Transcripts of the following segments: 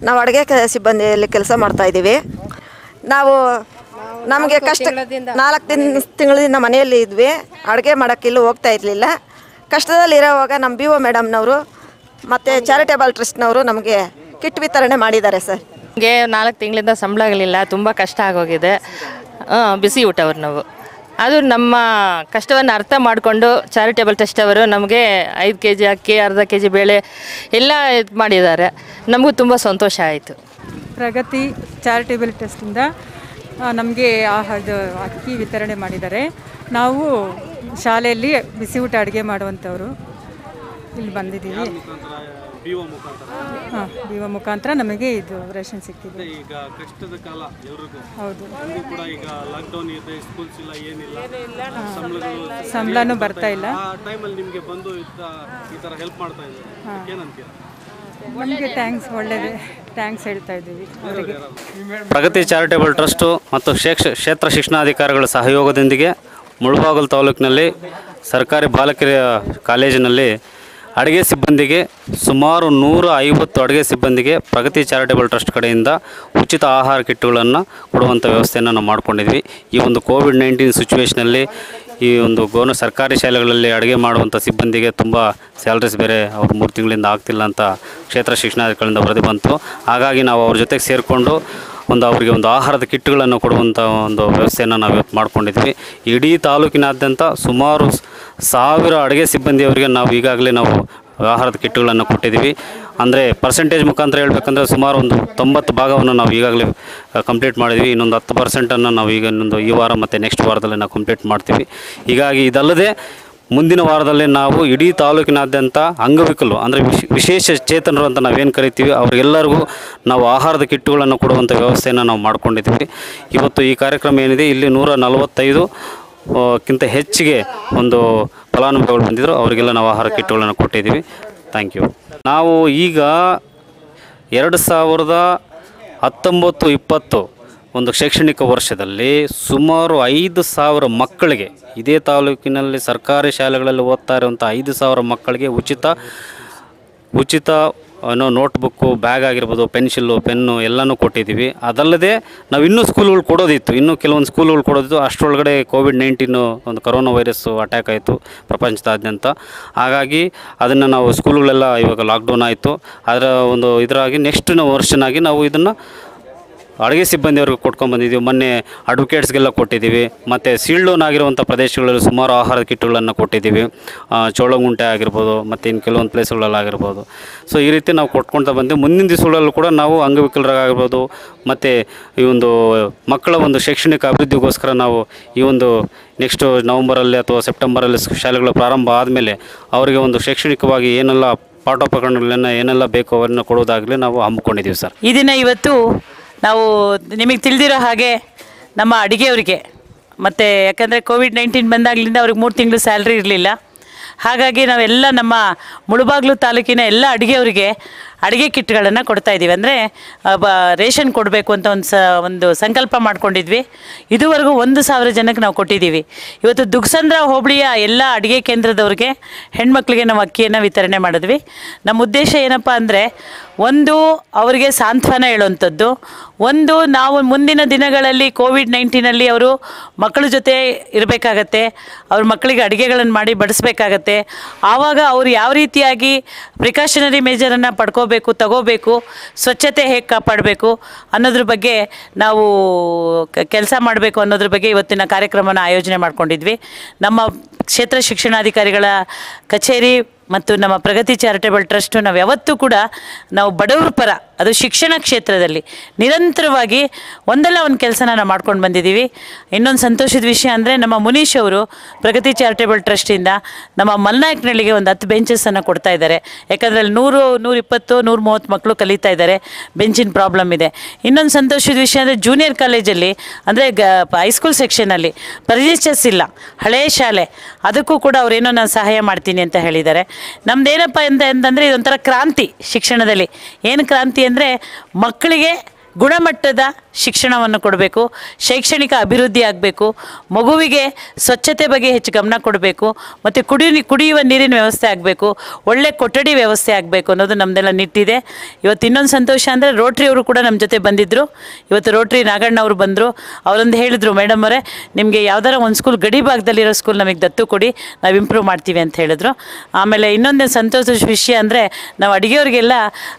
ನಾವು ಅಡುಗೆ ಕೆ- ಸಿಬ್ಬಂದಿಯಲ್ಲಿ ಕೆಲಸ ಮಾಡ್ತಾ ಇದ್ದೀವಿ ನಾವು ನಮಗೆ ಕಷ್ಟ ನಾಲ್ಕು ದಿನ ತಿಂಗಳಿಂದ ಮನೆಯಲ್ಲಿ ಇದ್ವಿ ಅಡುಗೆ ಮಾಡೋಕ್ಕಿಲ್ಲೂ ಹೋಗ್ತಾ ಇರಲಿಲ್ಲ ಕಷ್ಟದಲ್ಲಿರೋವಾಗ ನಮ್ಮ ಬಿ ಒ ಮೇಡಮ್ನವರು ಮತ್ತು ಚಾರಿಟೇಬಲ್ ಟ್ರಸ್ಟ್ನವರು ನಮಗೆ ಕಿಟ್ ವಿತರಣೆ ಮಾಡಿದ್ದಾರೆ ಸರ್ ನಮಗೆ ನಾಲ್ಕು ತಿಂಗಳಿಂದ ಸಂಬಳಗಳಿಲ್ಲ ತುಂಬ ಕಷ್ಟ ಆಗೋಗಿದೆ ಆ, ಬಿಸಿ ಊಟವ್ರು ನಾವು ಅದು ನಮ್ಮ ಕಷ್ಟವನ್ನು ಅರ್ಥ ಮಾಡಿಕೊಂಡು ಚಾರಿಟೇಬಲ್ ಟ್ರಸ್ಟ್ ಅವರು ನಮಗೆ ಐದು ಕೆ ಜಿ ಅಕ್ಕಿ ಅರ್ಧ ಕೆ ಜಿ ಬೇಳೆ ಎಲ್ಲ ಇದು ಮಾಡಿದ್ದಾರೆ ನಮಗೂ ತುಂಬ ಸಂತೋಷ ಆಯಿತು ಪ್ರಗತಿ ಚಾರಿಟೇಬಲ್ ಟ್ರಸ್ಟಿಂದ ನಮಗೆ ಇದು ಅಕ್ಕಿ ವಿತರಣೆ ಮಾಡಿದ್ದಾರೆ ನಾವು ಶಾಲೆಯಲ್ಲಿ ಬಿಸಿ ಊಟ ಅಡುಗೆ ಮಾಡುವಂಥವ್ರು ಇಲ್ಲಿ ಬಂದಿದ್ದೀವಿ ಹಾಂ ಡಿಒ ಮುಖಾಂತರ ನಮಗೆ ಇದು ರೇಷನ್ ಸಿಕ್ಕಿದೆ ಈಗ ಕಷ್ಟದ ಕಾಲ ಎಲ್ರಿಗೂ ಹೌದು ನಮಗೂ ಕೂಡ ಈಗ ಲಾಕ್ಡೌನ್ ಇದೆ ಸ್ಕೂಲ್ಸ್ ಇಲ್ಲ ಏನಿಲ್ಲ ಸಂಬಳಗಳು ಸಂಬಳನೂ ಬರ್ತಾ ಇಲ್ಲ ಆ ಟೈಮಲ್ಲಿ ನಿಮಗೆ ಬಂದು ಇತ್ತ ಈ ಥರ ಹೆಲ್ಪ್ ಮಾಡ್ತಾ ಇದ್ದಾರೆ ಏನಂತೀರಾ ನಮಗೆ ಥ್ಯಾಂಕ್ಸ್ ಒಳ್ಳೆಯದೇ ಥ್ಯಾಂಕ್ಸ್ ಹೇಳ್ತಾ ಇದ್ದೀವಿ ಅವರಿಗೆ ಪ್ರಗತಿ ಚಾರಿಟೇಬಲ್ ಟ್ರಸ್ಟು ಮತ್ತು ಕ್ಷೇಕ್ಷ ಕ್ಷೇತ್ರ ಶಿಕ್ಷಣಾಧಿಕಾರಿಗಳ ಸಹಯೋಗದೊಂದಿಗೆ ಮುಳಬಾಗಲು ತಾಲೂಕಿನಲ್ಲಿ ಸರ್ಕಾರಿ ಬಾಲಕಿಯರ ಕಾಲೇಜಿನಲ್ಲಿ ಅಡುಗೆ ಸಿಬ್ಬಂದಿಗೆ ಸುಮಾರು ನೂರ ಐವತ್ತು ಅಡುಗೆ ಸಿಬ್ಬಂದಿಗೆ ಪ್ರಗತಿ ಚಾರಿಟೇಬಲ್ ಟ್ರಸ್ಟ್ ಕಡೆಯಿಂದ ಉಚಿತ ಆಹಾರ ಕಿಟ್ಗಳನ್ನು ಕೊಡುವಂಥ ವ್ಯವಸ್ಥೆಯನ್ನು ನಾವು ಮಾಡ್ಕೊಂಡಿದ್ವಿ ಈ ಒಂದು ಕೋವಿಡ್ ನೈನ್ಟೀನ್ ಸಿಚುವೇಷನಲ್ಲಿ ಈ ಒಂದು ಗೋನ ಸರ್ಕಾರಿ ಶಾಲೆಗಳಲ್ಲಿ ಅಡುಗೆ ಮಾಡುವಂಥ ಸಿಬ್ಬಂದಿಗೆ ತುಂಬ ಸ್ಯಾಲ್ರೀಸ್ ಬೇರೆ ಅವ್ರು ಮೂರು ತಿಂಗಳಿಂದ ಆಗ್ತಿಲ್ಲ ಅಂತ ಕ್ಷೇತ್ರ ಶಿಕ್ಷಣಾಧಿಕಾರಿಗಳಿಂದ ವರದಿ ಬಂತು ಹಾಗಾಗಿ ನಾವು ಅವ್ರ ಜೊತೆಗೆ ಸೇರಿಕೊಂಡು ಒಂದು ಅವರಿಗೆ ಒಂದು ಆಹಾರದ ಕಿಟ್ಗಳನ್ನು ಕೊಡುವಂಥ ಒಂದು ವ್ಯವಸ್ಥೆಯನ್ನು ನಾವು ಇವತ್ತು ಮಾಡ್ಕೊಂಡಿದ್ವಿ ಇಡೀ ತಾಲೂಕಿನಾದ್ಯಂತ ಸುಮಾರು ಸ್- ಸಾವಿರ ಅಡುಗೆ ಸಿಬ್ಬಂದಿಯವರಿಗೆ ನಾವು ಈಗಾಗಲೇ ನಾವು ಆಹಾರದ ಕಿಟ್ಗಳನ್ನು ಕೊಟ್ಟಿದ್ದೀವಿ ಅಂದರೆ ಪರ್ಸೆಂಟೇಜ್ ಮುಖಾಂತರ ಹೇಳ್ಬೇಕಂದ್ರೆ ಸುಮಾರು ಒಂದು ತೊಂಬತ್ತು ಭಾಗವನ್ನು ನಾವು ಈಗಾಗಲೇ ಕಂಪ್ಲೀಟ್ ಮಾಡಿದ್ವಿ ಇನ್ನೊಂದು ಹತ್ತು ಪರ್ಸೆಂಟನ್ನು ನಾವು ಈಗ ಇನ್ನೊಂದು ಈ ವಾರ ಮತ್ತು ನೆಕ್ಸ್ಟ್ ವಾರದಲ್ಲಿ ನಾವು ಕಂಪ್ಲೀಟ್ ಮಾಡ್ತೀವಿ ಹೀಗಾಗಿ ಇದಲ್ಲದೆ ಮುಂದಿನ ವಾರದಲ್ಲಿ ನಾವು ಇಡೀ ತಾಲೂಕಿನಾದ್ಯಂತ ಅಂಗವಿಕಲು ಅಂದರೆ ವಿಶ್- ವಿಶೇಷ ಚೇತನರು ಅಂತ ನಾವೇನು ಕರಿತೀವಿ ಅವರಿಗೆಲ್ಲರಿಗೂ ನಾವು ಆಹಾರದ ಕಿಟ್ಟುಗಳನ್ನು ಕೊಡುವಂಥ ವ್ಯವಸ್ಥೆಯನ್ನು ನಾವು ಮಾಡ್ಕೊಂಡಿದ್ದೀವಿ ಇವತ್ತು ಈ ಕಾರ್ಯಕ್ರಮ ಏನಿದೆ ಇಲ್ಲಿ ನೂರ ನಲವತ್ತೈದು ಆ, ಕ್ಕಿಂತ ಹೆಚ್ಚಿಗೆ ಒಂದು ಫಲಾನುಭವಿಗಳು ಬಂದಿದ್ದರು ಅವರಿಗೆಲ್ಲ ನಾವು ಆಹಾರ ಕಿಟ್ಟುಗಳನ್ನು ಕೊಟ್ಟಿದ್ದೀವಿ ಥ್ಯಾಂಕ್ ಯು ನಾವು ಈಗ ಎರಡು ಸಾವಿರದ ಹತ್ತೊಂಬತ್ತು ಇಪ್ಪತ್ತು ಒಂದು ಶೈಕ್ಷಣಿಕ ವರ್ಷದಲ್ಲಿ ಸುಮಾರು ಐದು ಸಾವಿರ ಮಕ್ಕಳಿಗೆ ಇದೇ ತಾಲೂಕಿನಲ್ಲಿ ಸರ್ಕಾರಿ ಶಾಲೆಗಳಲ್ಲಿ ಓದ್ತಾ ಇರುವಂಥ ಐದು ಸಾವಿರ ಮಕ್ಕಳಿಗೆ ಉಚಿತ ಉಚಿತ ಏನೋ ನೋಟ್ಬುಕ್ಕು ಬ್ಯಾಗ್ ಆಗಿರ್ಬೋದು ಪೆನ್ಸಿಲ್ಲು ಪೆನ್ನು ಎಲ್ಲನೂ ಕೊಟ್ಟಿದ್ದೀವಿ ಅದಲ್ಲದೆ ನಾವು ಇನ್ನೂ ಸ್ಕೂಲ್ಗಳು ಕೊಡೋದಿತ್ತು ಇನ್ನೂ ಕೆಲವೊಂದು ಸ್ಕೂಲ್ಗಳು ಕೊಡೋದಿತ್ತು ಅಷ್ಟರೊಳಗಡೆ ಕೋವಿಡ್ ನೈನ್ಟೀನು ಒಂದು ಕರೋನಾ ವೈರಸ್ಸು ಅಟ್ಯಾಕ್ ಆಯಿತು ಪ್ರಪಂಚದಾದ್ಯಂತ ಹಾಗಾಗಿ ಅದನ್ನು ನಾವು ಸ್ಕೂಲ್ಗಳೆಲ್ಲ ಇವಾಗ ಲಾಕ್ಡೌನ್ ಆಯಿತು ಅದರ ಒಂದು ಇದರಾಗಿ ನೆಕ್ಸ್ಟ್ ವರ್ಷನಾಗಿ ನಾವು ಇದನ್ನು ಅಡುಗೆ ಸಿಬ್ಬಂದಿಯವ್ರಿಗೆ ಕೊಟ್ಕೊಂಡು ಬಂದಿದ್ದೀವಿ ಮೊನ್ನೆ ಅಡ್ವೊಕೇಟ್ಸ್ಗೆಲ್ಲ ಕೊಟ್ಟಿದ್ದೀವಿ ಮತ್ತು ಸೀಲ್ಡ್ ಡೌನ್ ಆಗಿರುವಂಥ ಪ್ರದೇಶಗಳಲ್ಲಿ ಸುಮಾರು ಆಹಾರದ ಕಿಟ್ಗಳನ್ನು ಕೊಟ್ಟಿದ್ದೀವಿ ಆ, ಚೋಳಗುಂಟೆ ಆಗಿರ್ಬೋದು ಮತ್ತು ಇನ್ನು ಕೆಲವೊಂದು ಪ್ಲೇಸ್ಗಳಲ್ಲಿ ಆಗಿರ್ಬೋದು ಸೊ ಈ ರೀತಿ ನಾವು ಕೊಟ್ಕೊಳ್ತಾ ಬಂದು ಮುಂದಿನ ದಿವಸಗಳಲ್ಲೂ ಕೂಡ ನಾವು ಅಂಗವಿಕಲರಾಗಿರ್ಬೋದು ಮತ್ತು ಈ ಒಂದು ಮಕ್ಕಳ ಒಂದು ಶೈಕ್ಷಣಿಕ ಅಭಿವೃದ್ಧಿಗೋಸ್ಕರ ನಾವು ಈ ಒಂದು ನೆಕ್ಸ್ಟು ನವಂಬರಲ್ಲಿ ಅಥವಾ ಸೆಪ್ಟೆಂಬರಲ್ಲಿ ಸ್- ಶಾಲೆಗಳು ಪ್ರಾರಂಭ ಆದಮೇಲೆ ಅವರಿಗೆ ಒಂದು ಶೈಕ್ಷಣಿಕವಾಗಿ ಏನೆಲ್ಲ ಪಾಠೋಪಕರಣಗಳನ್ನ ಏನೆಲ್ಲ ಬೇಕು ಅವನ್ನ ಕೊಡೋದಾಗಲಿ ನಾವು ಹಮ್ಮಿಕೊಂಡಿದ್ದೀವಿ ಸರ್ ಈ ದಿನ ಇವತ್ತು ನಾವು ನಿಮಗೆ ತಿಳಿದಿರೋ ಹಾಗೆ ನಮ್ಮ ಅಡುಗೆಯವರಿಗೆ ಮತ್ತು ಯಾಕಂದರೆ ಕೋವಿಡ್ ನೈನ್ಟೀನ್ ಬಂದಾಗಲಿಂದ ಅವ್ರಿಗೆ ಮೂರು ತಿಂಗಳು ಸ್ಯಾಲ್ರಿ ಇರಲಿಲ್ಲ ಹಾಗಾಗಿ ನಾವೆಲ್ಲ ನಮ್ಮ ಮುಳುಬಾಗ್ಲು ತಾಲೂಕಿನ ಎಲ್ಲ ಅಡುಗೆಯವರಿಗೆ ಅಡುಗೆ ಕಿಟ್ಗಳನ್ನು ಕೊಡ್ತಾ ಇದ್ದೀವಿ ಅಂದರೆ ರೇಷನ್ ಕೊಡಬೇಕು ಅಂತ ಒಂದು ಸ ಒಂದು ಸಂಕಲ್ಪ ಮಾಡ್ಕೊಂಡಿದ್ವಿ ಇದುವರೆಗೂ ಒಂದು ಸಾವಿರ ಜನಕ್ಕೆ ನಾವು ಕೊಟ್ಟಿದ್ದೀವಿ ಇವತ್ತು ದುಗ್ಸಂದ್ರ ಹೋಬಳಿಯ ಎಲ್ಲ ಅಡುಗೆ ಕೇಂದ್ರದವ್ರಿಗೆ ಹೆಣ್ಮಕ್ಳಿಗೆ ನಾವು ಅಕ್ಕಿಯನ್ನು ವಿತರಣೆ ಮಾಡಿದ್ವಿ ನಮ್ಮ ಉದ್ದೇಶ ಏನಪ್ಪ ಅಂದರೆ ಒಂದು ಅವರಿಗೆ ಸಾಂತ್ವನ ಹೇಳುವಂಥದ್ದು ಒಂದು ನಾವು ಮುಂದಿನ ದಿನಗಳಲ್ಲಿ ಕೋವಿಡ್ ನೈನ್ಟೀನಲ್ಲಿ ಅವರು ಮಕ್ಕಳ ಜೊತೆ ಇರಬೇಕಾಗತ್ತೆ ಅವ್ರ ಮಕ್ಕಳಿಗೆ ಅಡುಗೆಗಳನ್ನು ಮಾಡಿ ಬಡಿಸ್ಬೇಕಾಗತ್ತೆ ಆವಾಗ ಅವರು ಯಾವ ರೀತಿಯಾಗಿ ಪ್ರಿಕಾಷನರಿ ಮೇಜರನ್ನು ಪಡ್ಕೋಬೇಕು ತಗೋಬೇಕು ಸ್ವಚ್ಛತೆ ಹೇಗೆ ಕಾಪಾಡಬೇಕು ಅನ್ನೋದ್ರ ಬಗ್ಗೆ ನಾವು ಕೆಲಸ ಮಾಡಬೇಕು ಅನ್ನೋದ್ರ ಬಗ್ಗೆ ಇವತ್ತಿನ ಕಾರ್ಯಕ್ರಮನ ಆಯೋಜನೆ ಮಾಡ್ಕೊಂಡಿದ್ವಿ ನಮ್ಮ ಕ್ಷೇತ್ರ ಶಿಕ್ಷಣಾಧಿಕಾರಿಗಳ ಕಚೇರಿ ಮತ್ತು ನಮ್ಮ ಪ್ರಗತಿ ಚಾರಿಟೇಬಲ್ ಟ್ರಸ್ಟು ನಾವು ಯಾವತ್ತೂ ಕೂಡ ನಾವು ಬಡವರ ಪರ ಅದು ಶಿಕ್ಷಣ ಕ್ಷೇತ್ರದಲ್ಲಿ ನಿರಂತರವಾಗಿ ಒಂದಲ್ಲ ಒಂದು ಕೆಲಸನ ನಾವು ಮಾಡ್ಕೊಂಡು ಬಂದಿದ್ದೀವಿ ಇನ್ನೊಂದು ಸಂತೋಷದ ವಿಷಯ ಅಂದರೆ ನಮ್ಮ ಮುನೀಶ್ ಅವರು ಪ್ರಗತಿ ಚಾರಿಟೇಬಲ್ ಟ್ರಸ್ಟಿಂದ ನಮ್ಮ ಮಲ್ನಾಯಕನಹಳ್ಳಿಗೆ ಒಂದು ಹತ್ತು ಬೆಂಚಸನ್ನು ಕೊಡ್ತಾ ಇದ್ದಾರೆ ಯಾಕಂದರೆ ಅಲ್ಲಿ ನೂರು ನೂರಿಪ್ಪತ್ತು ನೂರ ಮೂವತ್ತು ಮಕ್ಕಳು ಕಲಿತಾ ಇದ್ದಾರೆ ಬೆಂಚಿನ ಪ್ರಾಬ್ಲಮ್ ಇದೆ ಇನ್ನೊಂದು ಸಂತೋಷದ ವಿಷಯ ಅಂದರೆ ಜೂನಿಯರ್ ಕಾಲೇಜಲ್ಲಿ ಅಂದರೆ ಗ ಹೈಸ್ಕೂಲ್ ಸೆಕ್ಷನಲ್ಲಿ ಪರಿಚಯಸ್ ಇಲ್ಲ ಹಳೆಯ ಶಾಲೆ ಅದಕ್ಕೂ ಕೂಡ ಅವರೇನೋ ನಾನು ಸಹಾಯ ಮಾಡ್ತೀನಿ ಅಂತ ಹೇಳಿದ್ದಾರೆ ನಮ್ದೇನಪ್ಪ ಅಂತ ಅಂತಂದರೆ ಇದೊಂಥರ ಕ್ರಾಂತಿ ಶಿಕ್ಷಣದಲ್ಲಿ ಏನು ಕ್ರಾಂತಿ ಅಂದರೆ ಮಕ್ಕಳಿಗೆ ಗುಣಮಟ್ಟದ ಶಿಕ್ಷಣವನ್ನು ಕೊಡಬೇಕು ಶೈಕ್ಷಣಿಕ ಅಭಿವೃದ್ಧಿ ಆಗಬೇಕು ಮಗುವಿಗೆ ಸ್ವಚ್ಛತೆ ಬಗ್ಗೆ ಹೆಚ್ಚು ಗಮನ ಕೊಡಬೇಕು ಮತ್ತು ಕುಡಿ ಕುಡಿಯುವ ನೀರಿನ ವ್ಯವಸ್ಥೆ ಆಗಬೇಕು ಒಳ್ಳೆ ಕೊಠಡಿ ವ್ಯವಸ್ಥೆ ಆಗಬೇಕು ಅನ್ನೋದು ನಮ್ಮದೆಲ್ಲ ನಿಟ್ಟಿದೆ ಇವತ್ತು ಇನ್ನೊಂದು ಸಂತೋಷ ಅಂದರೆ ರೋಟ್ರಿ ಅವರು ಕೂಡ ನಮ್ಮ ಜೊತೆ ಬಂದಿದ್ದರು ಇವತ್ತು ರೋಟ್ರಿ ನಾಗಣ್ಣ ಅವರು ಬಂದರು ಅವರೊಂದು ಹೇಳಿದರು ಮೇಡಮ್ ಅವರೇ ನಿಮಗೆ ಯಾವ್ದಾರ ಒಂದು ಸ್ಕೂಲ್ ಗಡಿ ಭಾಗದಲ್ಲಿರೋ ಸ್ಕೂಲ್ ನಮಗೆ ದತ್ತು ಕೊಡಿ ನಾವು ಇಂಪ್ರೂವ್ ಮಾಡ್ತೀವಿ ಅಂತ ಹೇಳಿದ್ರು ಆಮೇಲೆ ಇನ್ನೊಂದು ಸಂತೋಷ ವಿಷಯ ಅಂದರೆ ನಾವು ಅಡುಗೆಯವ್ರಿಗೆಲ್ಲ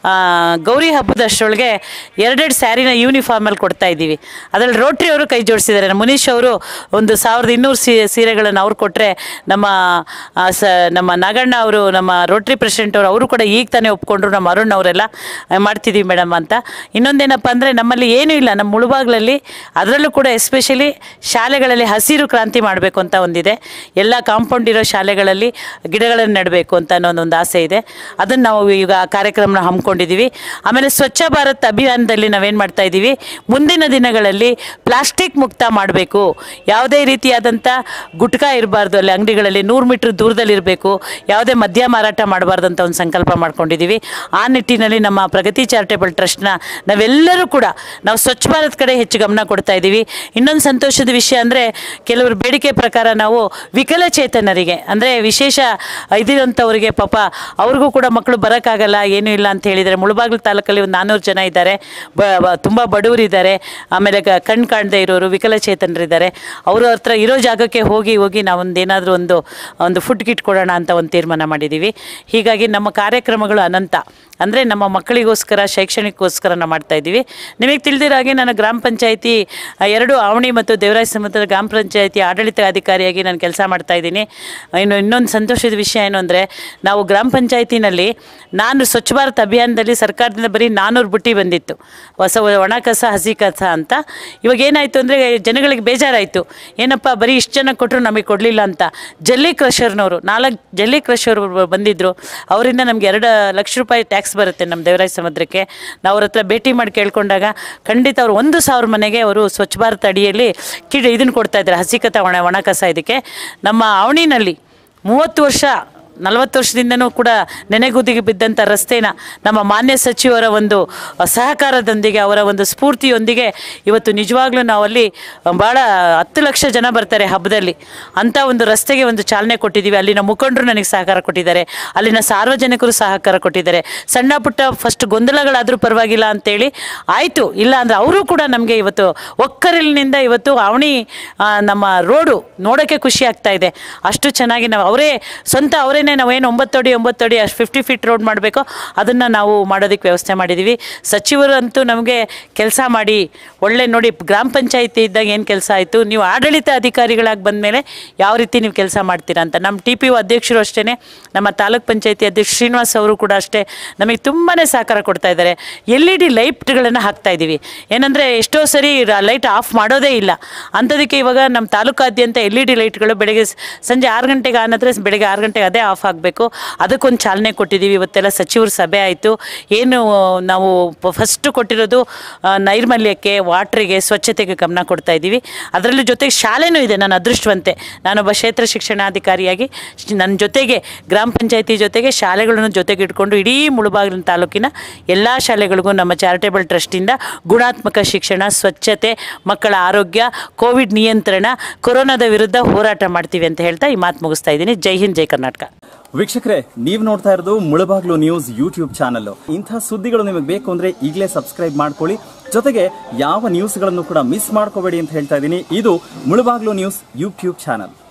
ಗೌರಿ ಹಬ್ಬದ ಅಷ್ಟರೊಳಗೆ ಎರಡೆರಡು ಸ್ಯಾರಿನ ಯೂನಿಫಾರ್ಮಲ್ಲಿ ಕೊಡ್ತಾ ಇದ್ದೀವಿ ಅದರಲ್ಲಿ ರೋಟ್ರಿ ಅವರು ಕೈ ಜೋಡಿಸಿದ್ದಾರೆ ನಮ್ಮ ಮುನೀಶ್ ಅವರು ಒಂದು ಸಾವಿರದ ಇನ್ನೂರು ಸೀ ಸೀರೆಗಳನ್ನು ಅವ್ರು ಕೊಟ್ಟರೆ ನಮ್ಮ ಆ, ಸ ನಮ್ಮ ನಾಗಣ್ಣ ಅವರು ನಮ್ಮ ರೋಟ್ರಿ ಪ್ರೆಸಿಡೆಂಟ್ ಅವರು ಅವರು ಕೂಡ ಈಗ ತಾನೇ ಒಪ್ಕೊಂಡ್ರು ನಮ್ಮ ಅರುಣ್ ಅವರೆಲ್ಲ ಆ, ಮಾಡ್ತಿದ್ದೀವಿ ಮೇಡಮ್ ಅಂತ ಇನ್ನೊಂದೇನಪ್ಪ ಅಂದರೆ ನಮ್ಮಲ್ಲಿ ಏನೂ ಇಲ್ಲ ನಮ್ಮ ಮುಳುಬಾಗ್ಲಲ್ಲಿ ಅದರಲ್ಲೂ ಕೂಡ ಎಸ್ಪೆಷಲಿ ಶಾಲೆಗಳಲ್ಲಿ ಹಸಿರು ಕ್ರಾಂತಿ ಮಾಡಬೇಕು ಅಂತ ಒಂದಿದೆ ಎಲ್ಲ ಕಾಂಪೌಂಡ್ ಇರೋ ಶಾಲೆಗಳಲ್ಲಿ ಗಿಡಗಳನ್ನು ನೆಡಬೇಕು ಅಂತ ಅನ್ನೋ ಒಂದು ಆಸೆ ಇದೆ ಅದನ್ನು ನಾವು ಈಗ ಆ ಕಾರ್ಯಕ್ರಮನ ಹಮ್ಮಿಕೊಂಡಿದ್ದೀವಿ ಆಮೇಲೆ ಸ್ವಚ್ಛ ಭಾರತ್ ಅಭಿಯಾನದಲ್ಲಿ ನಾವೇನು ಮಾಡ್ತಾ ಇದ್ದೀವಿ ಮುಂದಿನ ದಿನಗಳಲ್ಲಿ ಪ್ಲಾಸ್ಟಿಕ್ ಮುಕ್ತ ಮಾಡಬೇಕು ಯಾವುದೇ ರೀತಿಯಾದಂಥ ಗುಟ್ಕಾ ಇರಬಾರ್ದು ಅಲ್ಲಿ ಅಂಗಡಿಗಳಲ್ಲಿ ನೂರು ಮೀಟ್ರ್ ದೂರದಲ್ಲಿರಬೇಕು ಯಾವುದೇ ಮದ್ಯ ಮಾರಾಟ ಮಾಡಬಾರ್ದು ಅಂತ ಒಂದು ಸಂಕಲ್ಪ ಮಾಡ್ಕೊಂಡಿದ್ದೀವಿ ಆ ನಿಟ್ಟಿನಲ್ಲಿ ನಮ್ಮ ಪ್ರಗತಿ ಚಾರಿಟೇಬಲ್ ಟ್ರಸ್ಟ್ನ ನಾವೆಲ್ಲರೂ ಕೂಡ ನಾವು ಸ್ವಚ್ಛ ಭಾರತ್ ಕಡೆ ಹೆಚ್ಚು ಗಮನ ಕೊಡ್ತಾ ಇದ್ದೀವಿ ಇನ್ನೊಂದು ಸಂತೋಷದ ವಿಷಯ ಅಂದರೆ ಕೆಲವರು ಬೇಡಿಕೆ ಪ್ರಕಾರ ನಾವು ವಿಕಲಚೇತನರಿಗೆ ಅಂದರೆ ವಿಶೇಷ ಇದಿರೋಂಥವ್ರಿಗೆ ಪಾಪ ಅವ್ರಿಗೂ ಕೂಡ ಮಕ್ಕಳು ಬರೋಕ್ಕಾಗಲ್ಲ ಏನೂ ಇಲ್ಲ ಅಂತ ಹೇಳಿದರೆ ಮುಳಬಾಗಿಲು ತಾಲೂಕಲ್ಲಿ ಒಂದು ನಾನ್ನೂರು ಜನ ಇದ್ದಾರೆ ಬ ಬ- ತುಂಬ ಬಡವರಿದ್ದಾರೆ ಆಮೇಲೆ ಕ- ಕಣ್ ಕಾಣದೇ ಇರೋರು ವಿಕಲಚೇತನರಿದ್ದಾರೆ ಅವ್ರ ಹತ್ರ ಇರೋ ಜಾಗಕ್ಕೆ ಹೋಗಿ ಹೋಗಿ ನಾವೊಂದು ಏನಾದರೂ ಒಂದು ಒಂದು ಫುಡ್ ಕಿಟ್ ಕೊಡೋಣ ಅಂತ ಒಂದು ತೀರ್ಮಾನ ಮಾಡಿದ್ದೀವಿ ಹೀಗಾಗಿ ನಮ್ಮ ಕಾರ್ಯಕ್ರಮಗಳು ಅನಂತ ಅಂದರೆ ನಮ್ಮ ಮಕ್ಕಳಿಗೋಸ್ಕರ ಶೈಕ್ಷಣಿಕಕ್ಕೋಸ್ಕರ ನಾವು ಮಾಡ್ತಾ ಇದ್ದೀವಿ ನಿಮಗೆ ತಿಳಿದಿರೋ ಹಾಗೆ ನಾನು ಗ್ರಾಮ ಪಂಚಾಯಿತಿ ಆ, ಎರಡು ಆವಣಿ ಮತ್ತು ದೇವರಾಜ ಸಮುದ್ರದ ಗ್ರಾಮ ಪಂಚಾಯಿತಿ ಆಡಳಿತ ಅಧಿಕಾರಿಯಾಗಿ ನಾನು ಕೆಲಸ ಮಾಡ್ತಾ ಇದ್ದೀನಿ ಇನ್ನು ಇನ್ನೊಂದು ಸಂತೋಷದ ವಿಷಯ ಏನು ಅಂದರೆ ನಾವು ಗ್ರಾಮ ಪಂಚಾಯತಿನಲ್ಲಿ ನಾನು ಸ್ವಚ್ಛ ಭಾರತ್ ಅಭಿಯಾನದಲ್ಲಿ ಸರ್ಕಾರದಿಂದ ಬರೀ ನಾನ್ನೂರು ಬುಟ್ಟಿ ಬಂದಿತ್ತು ಹೊಸ ಒಣ ಕಸ ಹಸಿ ಕಸ ಅಂತ ಇವಾಗ ಏನಾಯಿತು ಅಂದರೆ ಜನಗಳಿಗೆ ಬೇಜಾರಾಯಿತು ಏನಪ್ಪ ಬರೀ ಇಷ್ಟು ಜನ ಕೊಟ್ಟರು ನಮಗೆ ಕೊಡಲಿಲ್ಲ ಅಂತ ಜಲ್ಲಿ ಕ್ರಷರ್ನವರು ನಾಲ್ಕು ಜಲ್ಲಿ ಕ್ರಷರ್ ಬಂದಿದ್ದರು ಅವರಿಂದ ನಮ್ಗೆ ಎರಡು ಲಕ್ಷ ರೂಪಾಯಿ ಟ್ಯಾಕ್ಸ್ ಬರುತ್ತೆ ನಮ್ಮ ದೇವರಾಜ ಸಮುದ್ರಕ್ಕೆ ನಾವು ಅವ್ರ ಹತ್ರ ಭೇಟಿ ಮಾಡಿ ಕೇಳ್ಕೊಂಡಾಗ ಖಂಡಿತ ಅವರು ಒಂದು ಸಾವಿರ ಮನೆಗೆ ಅವರು ಸ್ವಚ್ಛ ಭಾರತ್ ಅಡಿಯಲ್ಲಿ ಕಿಡ್ ಇದನ್ನು ಕೊಡ್ತಾ ಇದ್ದಾರೆ ಹಸಿ ಕಸ ಒಣ ಒಣ ಕಸ ಇದಕ್ಕೆ ನಮ್ಮ ಅವಣಿನಲ್ಲಿ ಮೂವತ್ತು ವರ್ಷ ನಲವತ್ತು ವರ್ಷದಿಂದನೂ ಕೂಡ ನೆನೆಗುದಿಗೆ ಬಿದ್ದಂಥ ರಸ್ತೆನ ನಮ್ಮ ಮಾನ್ಯ ಸಚಿವರ ಒಂದು ಸಹಕಾರದೊಂದಿಗೆ ಅವರ ಒಂದು ಸ್ಫೂರ್ತಿಯೊಂದಿಗೆ ಇವತ್ತು ನಿಜವಾಗ್ಲೂ ನಾವು ಅಲ್ಲಿ ಭಾಳ ಹತ್ತು ಲಕ್ಷ ಜನ ಬರ್ತಾರೆ ಹಬ್ಬದಲ್ಲಿ ಅಂಥ ಒಂದು ರಸ್ತೆಗೆ ಒಂದು ಚಾಲನೆ ಕೊಟ್ಟಿದ್ದೀವಿ ಅಲ್ಲಿನ ಮುಖಂಡರು ನನಗೆ ಸಹಕಾರ ಕೊಟ್ಟಿದ್ದಾರೆ ಅಲ್ಲಿನ ಸಾರ್ವಜನಿಕರು ಸಹಕಾರ ಕೊಟ್ಟಿದ್ದಾರೆ ಸಣ್ಣ ಪುಟ್ಟ ಫಸ್ಟ್ ಗೊಂದಲಗಳಾದರೂ ಪರವಾಗಿಲ್ಲ ಅಂತೇಳಿ ಆಯಿತು ಇಲ್ಲ ಅಂದರೆ ಅವರು ಕೂಡ ನಮಗೆ ಇವತ್ತು ಒಕ್ಕರಲಿನಿಂದ ಇವತ್ತು ಅವಣಿ ಆ, ನಮ್ಮ ರೋಡು ನೋಡೋಕ್ಕೆ ಖುಷಿ ಆಗ್ತಾ ಇದೆ ಅಷ್ಟು ಚೆನ್ನಾಗಿ ನಾವು ಅವರೇ ಸ್ವಂತ ಅವರೇನೆ ನಾವೇನು ಒಂಬತ್ತು ಅಡಿ ಒಂಬತ್ತು ಅಡಿ ಅಷ್ಟು ಫಿಫ್ಟಿ ಫೀಟ್ ರೋಡ್ ಮಾಡಬೇಕೋ ಅದನ್ನು ನಾವು ಮಾಡೋದಕ್ಕೆ ವ್ಯವಸ್ಥೆ ಮಾಡಿದ್ದೀವಿ ಸಚಿವರು ಅಂತೂ ನಮಗೆ ಕೆಲಸ ಮಾಡಿ ಒಳ್ಳೆ ನೋಡಿ ಗ್ರಾಮ ಪಂಚಾಯತಿ ಇದ್ದಾಗ ಏನು ಕೆಲಸ ಆಯಿತು ನೀವು ಆಡಳಿತ ಅಧಿಕಾರಿಗಳಾಗಿ ಬಂದಮೇಲೆ ಯಾವ ರೀತಿ ನೀವು ಕೆಲಸ ಮಾಡ್ತೀರಾ ಅಂತ ನಮ್ಮ ಟಿ ಪಿ ಒ ಅಧ್ಯಕ್ಷರು ಅಷ್ಟೇ ನಮ್ಮ ತಾಲೂಕ್ ಪಂಚಾಯತಿ ಅಧ್ಯಕ್ಷ ಶ್ರೀನಿವಾಸ್ ಅವರು ಕೂಡ ಅಷ್ಟೇ ನಮಗೆ ತುಂಬಾ ಸಹಕಾರ ಕೊಡ್ತಾ ಇದ್ದಾರೆ ಎಲ್ ಇ ಡಿ ಲೈಟ್ಗಳನ್ನು ಹಾಕ್ತಾ ಇದ್ದೀವಿ ಏನಂದರೆ ಎಷ್ಟೋ ಸರಿ ಲೈಟ್ ಆಫ್ ಮಾಡೋದೇ ಇಲ್ಲ ಅಂಥದಕ್ಕೆ ಇವಾಗ ನಮ್ಮ ತಾಲೂಕಾದ್ಯಂತ ಎಲ್ ಇ ಡಿ ಲೈಟ್ಗಳು ಬೆಳಗ್ಗೆ ಸ್- ಸಂಜೆ ಆರು ಗಂಟೆಗೆ ಆನ್ ಆದರೆ ಬೆಳಗ್ಗೆ ಆರು ಗಂಟೆಗೆ ಅದೇ ಆಫ್ ಆಗಬೇಕು ಅದಕ್ಕೊಂದು ಚಾಲನೆ ಕೊಟ್ಟಿದ್ದೀವಿ ಇವತ್ತೆಲ್ಲ ಸಚಿವರ ಸಭೆ ಆಯಿತು ಏನು ನಾವು ಫಸ್ಟ್ ಕೊಟ್ಟಿರೋದು ಆ, ನೈರ್ಮಲ್ಯಕ್ಕೆ ವಾಟ್ರಿಗೆ ಸ್ವಚ್ಛತೆಗೆ ಗಮನ ಕೊಡ್ತಾ ಇದ್ದೀವಿ ಅದರಲ್ಲಿ ಜೊತೆಗೆ ಶಾಲೆನೂ ಇದೆ ನಾನು ಅದೃಷ್ಟವಂತೆ ನಾನೊಬ್ಬ ಕ್ಷೇತ್ರ ಶಿಕ್ಷಣಾಧಿಕಾರಿಯಾಗಿ ಶ್- ನನ್ನ ಜೊತೆಗೆ ಗ್ರಾಮ ಪಂಚಾಯತಿ ಜೊತೆಗೆ ಶಾಲೆಗಳನ್ನು ಜೊತೆಗೆ ಇಟ್ಕೊಂಡು ಇಡೀ ಮುಳುಬಾಗಿಲಿನ ತಾಲೂಕಿನ ಎಲ್ಲ ಶಾಲೆಗಳಿಗೂ ನಮ್ಮ ಚಾರಿಟೇಬಲ್ ಟ್ರಸ್ಟಿಂದ ಗುಣಾತ್ಮಕ ಶಿಕ್ಷಣ ಸ್ವಚ್ಛತೆ ಮಕ್ಕಳ ಆರೋಗ್ಯ ಕೋವಿಡ್ ನಿಯಂತ್ರಣ ಕೊರೋನಾದ ವಿರುದ್ಧ ಹೋರಾಟ ಮಾಡ್ತೀವಿ ಅಂತ ಹೇಳ್ತಾ ಈ ಮಾತು ಮುಗಿಸ್ತಾ ಇದ್ದೀನಿ ಜೈ ಹಿಂದ್ ಜೈ ಕರ್ನಾಟಕ ವೀಕ್ಷಕರೇ ನೀವು ನೋಡ್ತಾ ಇರೋದು ಮುಳಬಾಗ್ಲು ನ್ಯೂಸ್ ಯೂಟ್ಯೂಬ್ ಚಾನಲ್ ಇಂಥ ಸುದ್ದಿಗಳು ನಿಮಗೆ ಬೇಕು ಅಂದ್ರೆ ಈಗಲೇ ಸಬ್ಸ್ಕ್ರೈಬ್ ಮಾಡ್ಕೊಳ್ಳಿ ಜೊತೆಗೆ ಯಾವ ನ್ಯೂಸ್ಗಳನ್ನು ಕೂಡ ಮಿಸ್ ಮಾಡ್ಕೋಬೇಡಿ ಅಂತ ಹೇಳ್ತಾ ಇದ್ದೀನಿ ಇದು ಮುಳಬಾಗ್ಲು ನ್ಯೂಸ್ ಯೂಟ್ಯೂಬ್ ಚಾನಲ್